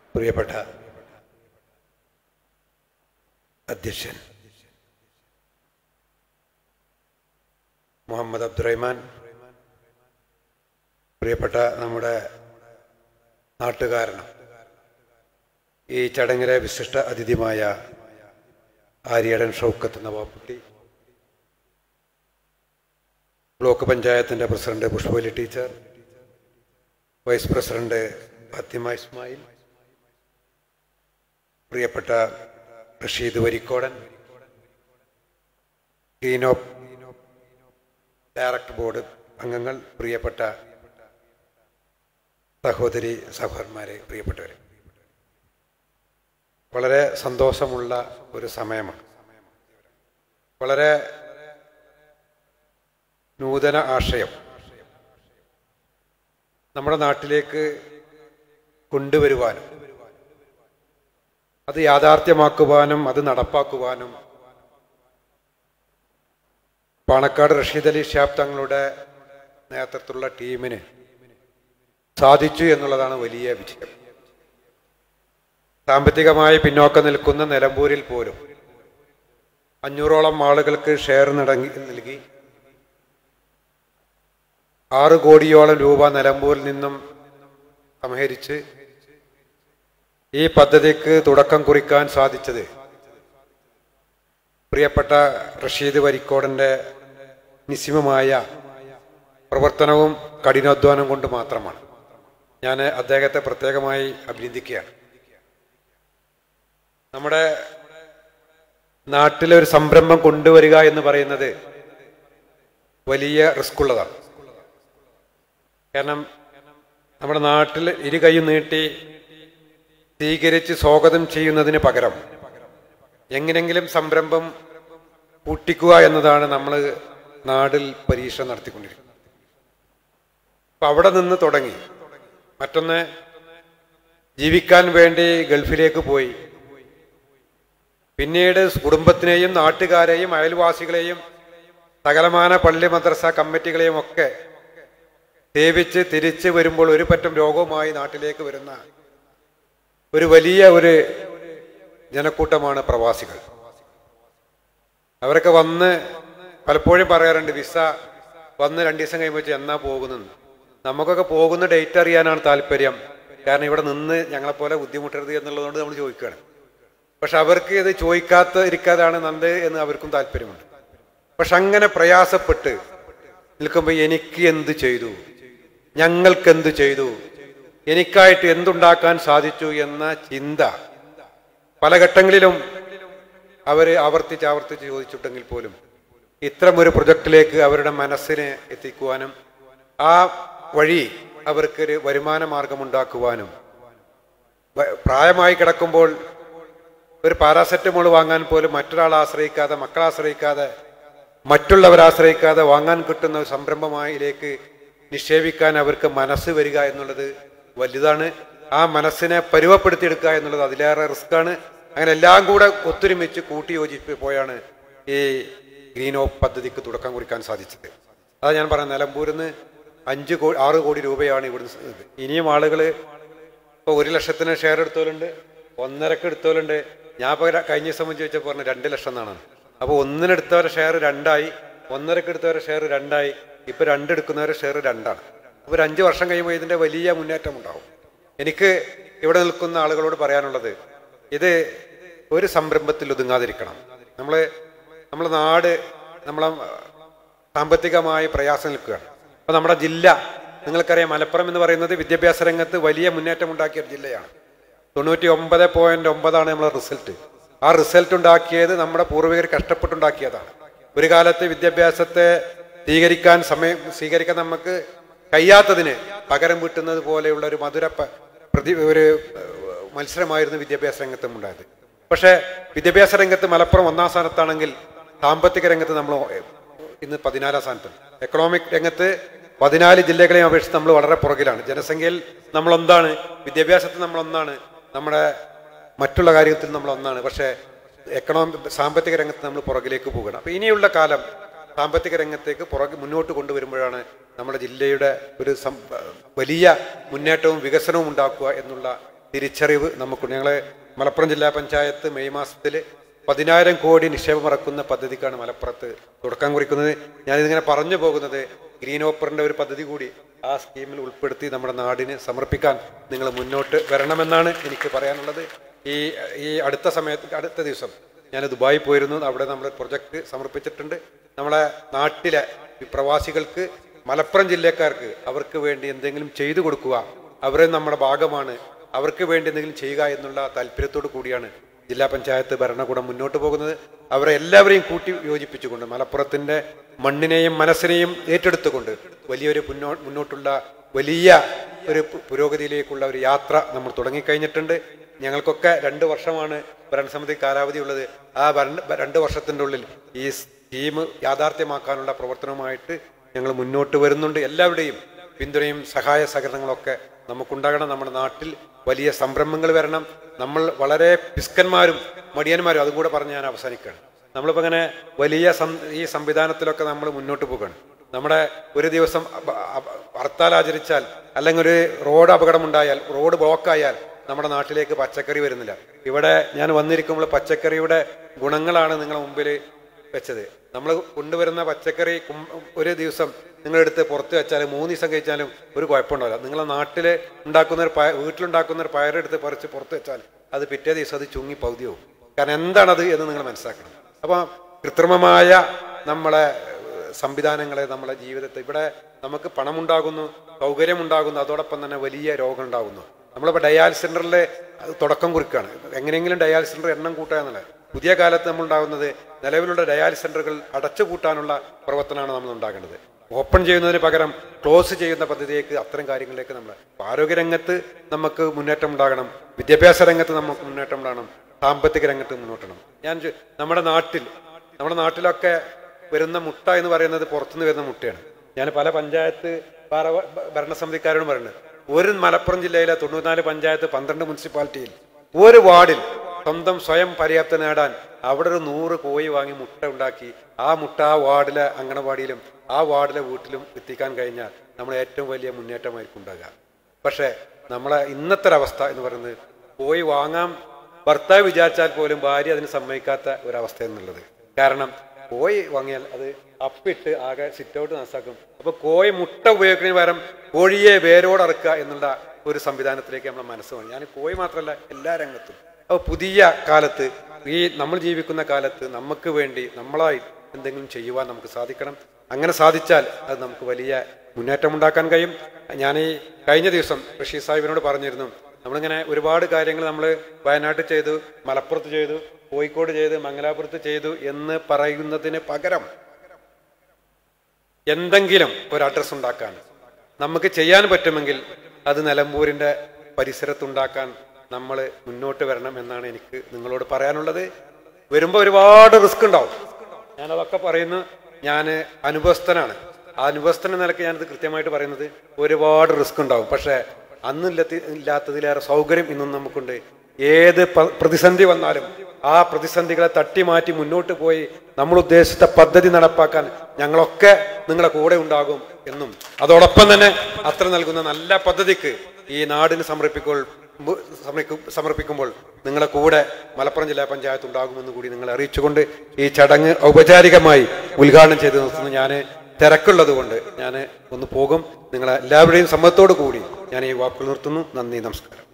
പ്രിയപ്പെട്ട അധ്യക്ഷൻ മുഹമ്മദ് അബ്ദുറഹ്മാൻ പ്രിയപ്പെട്ട നമ്മുടെ നാട്ടുകാരനും ഈ ചടങ്ങിലെ വിശിഷ്ട അതിഥിമായ ആര്യടൻ ഷൗക്കത്ത് നവാബുട്ടി ബ്ലോക്ക് പഞ്ചായത്തിൻ്റെ president Pushpavalli teacher vice president Fathima Ismail പ്രിയപ്പെട്ട റഷീദ് വരിക്കോടൻ ഡീനോ ഡയറക്ടർ ബോർഡ് അംഗങ്ങൾ പ്രിയപ്പെട്ട സഹോദരി സഹോദരന്മാരെ പ്രിയപ്പെട്ടവരെ വളരെ സന്തോഷമുള്ള ഒരു സമയമാണ് വളരെ നൂതന ആശയം നമ്മുടെ നാട്ടിലേക്ക് കൊണ്ടുവരുവാനും അത് യാഥാർത്ഥ്യമാക്കുവാനും അത് നടപ്പാക്കുവാനും പാണക്കാട് റഷീദ് അലി ഷാബ് തങ്ങളുടെ നേതൃത്വത്തിലുള്ള ടീമിന് സാധിച്ചു എന്നുള്ളതാണ് വലിയ വിജയം സാമ്പത്തികമായി പിന്നോക്കം നിൽക്കുന്ന നിലമ്പൂരിൽ പോലും അഞ്ഞൂറോളം ആളുകൾക്ക് ഷെയർ നടങ്ങി നൽകി ആറ് കോടിയോളം രൂപ നിലമ്പൂരിൽ നിന്നും സംഹരിച്ച് ഈ പദ്ധതിക്ക് തുടക്കം കുറിക്കാൻ സാധിച്ചത് പ്രിയപ്പെട്ട റഷീദ് വരിക്കോടൻ്റെ നിസ്യമമായ പ്രവർത്തനവും കഠിനാധ്വാനം കൊണ്ട് മാത്രമാണ് ഞാൻ അദ്ദേഹത്തെ പ്രത്യേകമായി അഭിനന്ദിക്കുകയാണ് നമ്മുടെ നാട്ടിലെ ഒരു സംരംഭം കൊണ്ടുവരിക എന്ന് പറയുന്നത് വലിയ റിസ്ക് ഉള്ളതാണ് കാരണം നമ്മുടെ നാട്ടിൽ ഇരു കൈ നീട്ടി സ്വീകരിച്ച് സ്വാഗതം ചെയ്യുന്നതിന് പകരം എങ്ങനെങ്കിലും സംരംഭം പൂട്ടിക്കുക എന്നതാണ് നമ്മൾ നാടിൽ പരീക്ഷ നടത്തിക്കൊണ്ടിരിക്കുന്നത് അപ്പൊ അവിടെ നിന്ന് തുടങ്ങി മറ്റൊന്ന് ജീവിക്കാൻ വേണ്ടി ഗൾഫിലേക്ക് പോയി പിന്നീട് കുടുംബത്തിനെയും നാട്ടുകാരെയും അയൽവാസികളെയും സകലമാന പള്ളി മദ്രസ കമ്മിറ്റികളെയും ഒക്കെ സേവിച്ച് തിരിച്ച് വരുമ്പോൾ ഒരു പറ്റം രോഗവുമായി നാട്ടിലേക്ക് വരുന്ന ഒരു വലിയ ഒരു ജനക്കൂട്ടമാണ് പ്രവാസികൾ അവരൊക്കെ വന്ന് പലപ്പോഴും പറയാറുണ്ട് വിസ വന്ന് രണ്ട് ദിവസം കഴിയുമ്പോൾ എന്നാ പോകുന്നത് നമുക്കൊക്കെ പോകുന്ന ഡേറ്റ് അറിയാനാണ് താല്പര്യം കാരണം ഇവിടെ നിന്ന് ഞങ്ങളെപ്പോലെ ബുദ്ധിമുട്ടരുത് എന്നുള്ളതുകൊണ്ട് നമ്മൾ ചോദിക്കുകയാണ് പക്ഷെ അവർക്ക് ഇത് ചോദിക്കാത്ത ഇരിക്കാതാണ് നല്ലത് എന്ന് അവർക്കും താല്പര്യമുണ്ട് പക്ഷെ അങ്ങനെ പ്രയാസപ്പെട്ട് നിൽക്കുമ്പോൾ എനിക്ക് എന്ത് ചെയ്തു ഞങ്ങൾക്ക് എന്ത് ചെയ്തു എനിക്കായിട്ട് എന്തുണ്ടാക്കാൻ സാധിച്ചു എന്ന ചിന്ത പല ഘട്ടങ്ങളിലും അവർ ആവർത്തിച്ച് ആവർത്തിച്ച് ചോദിച്ചിട്ടെങ്കിൽ പോലും ഇത്തരമൊരു പ്രൊജക്റ്റിലേക്ക് അവരുടെ മനസ്സിനെ എത്തിക്കുവാനും ആ വഴി അവർക്കൊരു വരുമാന മാർഗമുണ്ടാക്കുവാനും വ- പ്രായമായി കിടക്കുമ്പോൾ ഒരു പാരാസെറ്റമോൾ വാങ്ങാൻ പോലും മറ്റൊരാളെ ആശ്രയിക്കാതെ മക്കളെ ആശ്രയിക്കാതെ മറ്റുള്ളവരെ ആശ്രയിക്കാതെ വാങ്ങാൻ കിട്ടുന്ന ഒരു സംരംഭമായിലേക്ക് നിക്ഷേപിക്കാൻ അവർക്ക് മനസ്സ് വരിക എന്നുള്ളത് വലുതാണ് ആ മനസ്സിനെ പരുവപ്പെടുത്തിയെടുക്കുക എന്നുള്ളത് അതിലേറെ റിസ്ക്കാണ് അങ്ങനെ എല്ലാം കൂടെ ഒത്തൊരുമിച്ച് കൂട്ടിയോജിപ്പോയാണ് ഈ ഗ്രീൻ ഓഫ് പദ്ധതിക്ക് തുടക്കം കുറിക്കാൻ സാധിച്ചത് അതാ ഞാൻ പറഞ്ഞ നിലമ്പൂരിൽ നിന്ന് അഞ്ച് കോ ആറ് കോടി രൂപയാണ് ഇവിടുന്ന് ഇത്. ഇനിയും ആളുകൾ ഇപ്പോൾ ഒരു ലക്ഷത്തിന് ഷെയർ എടുത്തോലുണ്ട് ഒന്നരക്ക് എടുത്തോലുണ്ട് ഞാൻ ഇപ്പോൾ കഴിഞ്ഞ ദിവസം ചോദിച്ചപ്പോൾ പറഞ്ഞു രണ്ട് ലക്ഷം എന്നാണ് അപ്പോൾ ഒന്നിനെടുത്തവരെ ഷെയർ രണ്ടായി ഒന്നരക്ക് എടുത്തവരെ ഷെയർ രണ്ടായി ഇപ്പൊ രണ്ടെടുക്കുന്നവരെ ഷെയർ രണ്ടാണ് അപ്പോൾ ഒരു അഞ്ച് വർഷം കഴിയുമ്പോൾ ഇതിന്റെ വലിയ മുന്നേറ്റം ഉണ്ടാവും എനിക്ക് ഇവിടെ നിൽക്കുന്ന ആളുകളോട് പറയാനുള്ളത് ഇത് ഒരു സംരംഭത്തിൽ ഒതുങ്ങാതിരിക്കണം നമ്മൾ നമ്മളെ നാട് നമ്മളെ സാമ്പത്തികമായി പ്രയാസം നിൽക്കുകയാണ് അപ്പൊ നമ്മുടെ ജില്ല നിങ്ങൾക്കറിയാം മലപ്പുറം എന്ന് പറയുന്നത് വിദ്യാഭ്യാസ രംഗത്ത് വലിയ മുന്നേറ്റം ഉണ്ടാക്കിയ ഒരു ജില്ലയാണ് തൊണ്ണൂറ്റി ഒമ്പത് പോയിന്റ് ഒമ്പതാണ് നമ്മളെ റിസൾട്ട് ആ റിസൾട്ട് ഉണ്ടാക്കിയത് നമ്മുടെ പൂർവികർ കഷ്ടപ്പെട്ടുണ്ടാക്കിയതാണ് ഒരു കാലത്ത് വിദ്യാഭ്യാസത്തെ സ്വീകരിക്കാൻ സമയം സ്വീകരിക്കാൻ നമുക്ക് കഴിയാത്തതിന് പകരം വീട്ടുന്നത് പോലെയുള്ള ഒരു മധുര പ- പ്രതി ഒരു ഏഹ്, മത്സരമായിരുന്നു വിദ്യാഭ്യാസ രംഗത്തും ഉണ്ടായത് പക്ഷേ വിദ്യാഭ്യാസ രംഗത്ത് മലപ്പുറം ഒന്നാം സ്ഥാനത്താണെങ്കിൽ സാമ്പത്തിക രംഗത്ത് നമ്മൾ ഇന്ന് പതിനാലാം സ്ഥാനത്ത് എക്കണോമിക് രംഗത്ത് പതിനാല് ജില്ലകളെയും അപേക്ഷിച്ച് നമ്മൾ വളരെ പുറകിലാണ് ജനസംഖ്യയിൽ നമ്മൾ ഒന്നാണ് വിദ്യാഭ്യാസത്തിൽ നമ്മൾ ഒന്നാണ് നമ്മുടെ മറ്റുള്ള കാര്യത്തിൽ നമ്മൾ ഒന്നാണ് പക്ഷേ എക്കണോമിക് സാമ്പത്തിക രംഗത്ത് നമ്മൾ പുറകിലേക്ക് പോകണം അപ്പൊ ഇനിയുള്ള കാലം സാമ്പത്തിക രംഗത്തേക്ക് പുറകെ മുന്നോട്ട് കൊണ്ടുവരുമ്പോഴാണ് നമ്മുടെ ജില്ലയുടെ ഒരു സം- വലിയ മുന്നേറ്റവും വികസനവും ഉണ്ടാക്കുക എന്നുള്ള തിരിച്ചറിവ് നമുക്കുണ്ട് ഞങ്ങൾ മലപ്പുറം ജില്ലാ പഞ്ചായത്ത് മെയ് മാസത്തിൽ പതിനായിരം കോടി നിക്ഷേപം ഇറക്കുന്ന പദ്ധതിക്കാണ് മലപ്പുറത്ത് തുടക്കം കുറിക്കുന്നത് ഞാനിതിങ്ങനെ പറഞ്ഞു പോകുന്നത് ഗ്രീൻ ഓപ്പറിന്റെ ഒരു പദ്ധതി കൂടി ആ സ്കീമിൽ ഉൾപ്പെടുത്തി നമ്മുടെ നാടിന് സമർപ്പിക്കാൻ നിങ്ങൾ മുന്നോട്ട് വരണമെന്നാണ് എനിക്ക് പറയാനുള്ളത് ഈ ഈ അടുത്ത സമയത്ത് അടുത്ത ദിവസം ഞാൻ ദുബായി പോയിരുന്നു അവിടെ നമ്മൾ പ്രൊജക്ട് സമർപ്പിച്ചിട്ടുണ്ട് നമ്മളെ നാട്ടിലെ ഈ പ്രവാസികൾക്ക് മലപ്പുറം ജില്ലക്കാർക്ക് അവർക്ക് വേണ്ടി എന്തെങ്കിലും ചെയ്തു കൊടുക്കുക അവരെ നമ്മുടെ ഭാഗമാണ് അവർക്ക് വേണ്ടി എന്തെങ്കിലും ചെയ്യുക എന്നുള്ള താല്പര്യത്തോടു കൂടിയാണ് ജില്ലാ പഞ്ചായത്ത് ഭരണകൂടം മുന്നോട്ട് പോകുന്നത് അവരെ എല്ലാവരെയും കൂട്ടി യോജിപ്പിച്ചുകൊണ്ട് മലപ്പുറത്തിന്റെ മണ്ണിനെയും മനസ്സിനെയും ഏറ്റെടുത്തുകൊണ്ട് വലിയൊരു മുന്നോ മുന്നോട്ടുള്ള വലിയ ഒരു പു- പുരോഗതിയിലേക്കുള്ള ഒരു യാത്ര നമ്മൾ തുടങ്ങിക്കഴിഞ്ഞിട്ടുണ്ട് ഞങ്ങൾക്കൊക്കെ രണ്ട് വർഷമാണ് ഭരണസമിതി കാലാവധി ഉള്ളത് ആ ഭരണ രണ്ട് വർഷത്തിൻ്റെ ഉള്ളിൽ ഈ സ്കീം യാഥാർത്ഥ്യമാക്കാനുള്ള പ്രവർത്തനവുമായിട്ട് ഞങ്ങൾ മുന്നോട്ട് വരുന്നുണ്ട് എല്ലാവരുടെയും പിന്തുണയും സഹായ സഹകരണങ്ങളൊക്കെ നമുക്കുണ്ടാകണം നമ്മുടെ നാട്ടിൽ വലിയ സംരംഭങ്ങൾ വരണം നമ്മൾ വളരെ പിസ്കന്മാരും മടിയന്മാരും അതും കൂടെ പറഞ്ഞ് ഞാൻ അവസാനിക്കുകയാണ് നമ്മളിപ്പോൾ ഇങ്ങനെ വലിയ സം ഈ സംവിധാനത്തിലൊക്കെ നമ്മൾ മുന്നോട്ട് പോകുകയാണ് നമ്മുടെ ഒരു ദിവസം അപ- അപ- ഹർത്താൽ ആചരിച്ചാൽ അല്ലെങ്കിൽ ഒരു റോഡ് അപകടമുണ്ടായാൽ റോഡ് ബ്ലോക്കായാൽ നമ്മുടെ നാട്ടിലേക്ക് പച്ചക്കറി വരുന്നില്ല ഇവിടെ ഞാൻ വന്നിരിക്കുമ്പോൾ പച്ചക്കറിയുടെ ഗുണങ്ങളാണ് നിങ്ങളുടെ മുമ്പിൽ വെച്ചത് നമ്മൾ കൊണ്ടുവരുന്ന പച്ചക്കറി കും- ഒരു ദിവസം നിങ്ങളെടുത്ത് പുറത്ത് വെച്ചാൽ മൂന്ന് ദിവസം കഴിച്ചാലും ഒരു കുഴപ്പമുണ്ടാവില്ല നിങ്ങളെ നാട്ടിൽ ഉണ്ടാക്കുന്ന ഒരു പയ വീട്ടിലുണ്ടാക്കുന്ന ഒരു പയറെടുത്ത് പറിച്ച് പുറത്ത് വെച്ചാൽ അത് പിറ്റേ ദിവസം അത് ചുങ്ങി പകുതിയാവും കാരണം എന്താണത് എന്ന് നിങ്ങൾ മനസ്സിലാക്കണം അപ്പോൾ കൃത്രിമമായ നമ്മളെ ഏഹ്, സംവിധാനങ്ങളെ നമ്മളെ ജീവിതത്തെ ഇവിടെ നമുക്ക് പണമുണ്ടാകുന്നു സൗകര്യമുണ്ടാകുന്നു അതോടൊപ്പം തന്നെ വലിയ രോഗം ഉണ്ടാകുന്നു നമ്മളിപ്പോൾ ഡയാലിസ് സെന്ററിൽ തുടക്കം കുറിക്കുകയാണ് എങ്ങനെയെങ്കിലും ഡയാലിസ് സെന്റർ എണ്ണം കൂട്ടുക എന്നുള്ളത് പുതിയ കാലത്ത് നമ്മൾ ഉണ്ടാകുന്നത് നിലവിലുള്ള ഡയാലിസ് സെന്ററുകൾ അടച്ചുപൂട്ടാനുള്ള പ്രവർത്തനമാണ് നമ്മൾ ഉണ്ടാക്കേണ്ടത് ഓപ്പൺ ചെയ്യുന്നതിന് പകരം ക്ലോസ് ചെയ്യുന്ന പദ്ധതിയേക്ക് അത്തരം കാര്യങ്ങളിലേക്ക് നമ്മൾ ആരോഗ്യരംഗത്ത് നമുക്ക് മുന്നേറ്റം ഉണ്ടാകണം വിദ്യാഭ്യാസ രംഗത്ത് നമുക്ക് മുന്നേറ്റം ഉണ്ടാകണം സാമ്പത്തിക രംഗത്ത് മുന്നോട്ടണം ഞാൻ ചോ- നമ്മുടെ നാട്ടിൽ നമ്മുടെ നാട്ടിലൊക്കെ വരുന്ന മുട്ട എന്ന് പറയുന്നത് പുറത്തുനിന്ന് വരുന്ന മുട്ടയാണ് ഞാൻ പല പഞ്ചായത്ത് ഭാര- ഭരണസമിതിക്കാരോടും പറയുന്നത് ഒരു മലപ്പുറം ജില്ലയിലെ തൊണ്ണൂറ്റിനാല് പഞ്ചായത്ത് പന്ത്രണ്ട് മുനിസിപ്പാലിറ്റിയിൽ ഒരു വാർഡിൽ സ്വന്തം സ്വയം പര്യാപ്ത നേടാൻ അവിടെ ഒരു നൂറ് കോഴി വാങ്ങി മുട്ട ഉണ്ടാക്കി ആ മുട്ട ആ വാർഡിലെ അങ്കണവാടിയിലും ആ വാർഡിലെ വീട്ടിലും എത്തിക്കാൻ കഴിഞ്ഞാൽ നമ്മൾ ഏറ്റവും വലിയ മുന്നേറ്റമായിരിക്കും ഉണ്ടാകുക പക്ഷേ നമ്മളെ ഇന്നത്തെ ഒരു അവസ്ഥ എന്ന് പറയുന്നത് കോഴി വാങ്ങാൻ ഭർത്താവ് വിചാരിച്ചാൽ പോലും ഭാര്യ അതിന് സമ്മതിക്കാത്ത ഒരവസ്ഥ എന്നുള്ളത് കാരണം കോഴി വാങ്ങിയാൽ അത് അപ്പിട്ട് ആകെ സിറ്റ് ഔട്ട് നസാക്കും അപ്പൊ കോഴി മുട്ട ഉപയോഗിക്കുന്നതിന് പകരം കോഴിയെ വേരോടെ അറക്കുക എന്നുള്ള ഒരു സംവിധാനത്തിലേക്ക് നമ്മുടെ മനസ്സ് വേണം ഞാൻ കോഴി മാത്രമല്ല എല്ലാ രംഗത്തും അപ്പോൾ പുതിയ കാലത്ത് ഈ നമ്മൾ ജീവിക്കുന്ന കാലത്ത് നമുക്ക് വേണ്ടി നമ്മളായി എന്തെങ്കിലും ചെയ്യുവാൻ നമുക്ക് സാധിക്കണം അങ്ങനെ സാധിച്ചാൽ അത് നമുക്ക് വലിയ മുന്നേറ്റം ഉണ്ടാക്കാൻ കഴിയും ഞാൻ ഈ കഴിഞ്ഞ ദിവസം റഷീദ് സാഹിബിനോട് പറഞ്ഞിരുന്നു നമ്മളിങ്ങനെ ഒരുപാട് കാര്യങ്ങൾ നമ്മൾ വയനാട്ടിൽ ചെയ്തു മലപ്പുറത്ത് ചെയ്തു കോഴിക്കോട് ചെയ്തു മംഗലാപുരത്ത് ചെയ്തു എന്ന് പറയുന്നതിന് പകരം എന്തെങ്കിലും ഒരു അഡ്രസ്സ് ഉണ്ടാക്കാൻ നമുക്ക് ചെയ്യാൻ പറ്റുമെങ്കിൽ അത് നിലമ്പൂരിൻ്റെ പരിസരത്തുണ്ടാക്കാൻ നമ്മൾ മുന്നോട്ട് വരണം എന്നാണ് എനിക്ക് നിങ്ങളോട് പറയാനുള്ളത് വരുമ്പോൾ ഒരുപാട് റിസ്ക് ഉണ്ടാവും ഞാനതൊക്കെ പറയുന്നു ഞാൻ അനുഭവസ്ഥനാണ് ആ അനുഭവസ്ഥൻ എന്ന നിലയ്ക്ക് ഞാനത് കൃത്യമായിട്ട് പറയുന്നത് ഒരുപാട് റിസ്ക് ഉണ്ടാവും പക്ഷേ അന്നില്ലത്തി ഇല്ലാത്തതിലേറെ സൗകര്യം ഇന്നും നമുക്കുണ്ട് ഏത് പ- പ്രതിസന്ധി വന്നാലും ആ പ്രതിസന്ധികളെ തട്ടി മാറ്റി മുന്നോട്ട് പോയി നമ്മൾ ഉദ്ദേശിച്ച പദ്ധതി നടപ്പാക്കാൻ ഞങ്ങളൊക്കെ നിങ്ങളെ കൂടെ ഉണ്ടാകും എന്നും അതോടൊപ്പം തന്നെ അത്ര നൽകുന്ന നല്ല പദ്ധതിക്ക് ഈ നാടിന് സമർപ്പിക്കുമ്പോൾ മു- സമർപ്പിക്കു- സമർപ്പിക്കുമ്പോൾ നിങ്ങളെ കൂടെ മലപ്പുറം ജില്ലാ പഞ്ചായത്ത് ഉണ്ടാകുമെന്ന് കൂടി നിങ്ങളെ അറിയിച്ചുകൊണ്ട് ഈ ചടങ്ങ് ഔപചാരികമായി ഉദ്ഘാടനം ചെയ്ത് നിർത്തുന്നു ഞാൻ തിരക്കുള്ളത് കൊണ്ട് ഞാൻ ഒന്ന് പോകും നിങ്ങളെ എല്ലാവരുടെയും സമ്മതത്തോടു കൂടി ഞാൻ ഈ വാക്കുകൾ നിർത്തുന്നു നന്ദി നമസ്കാരം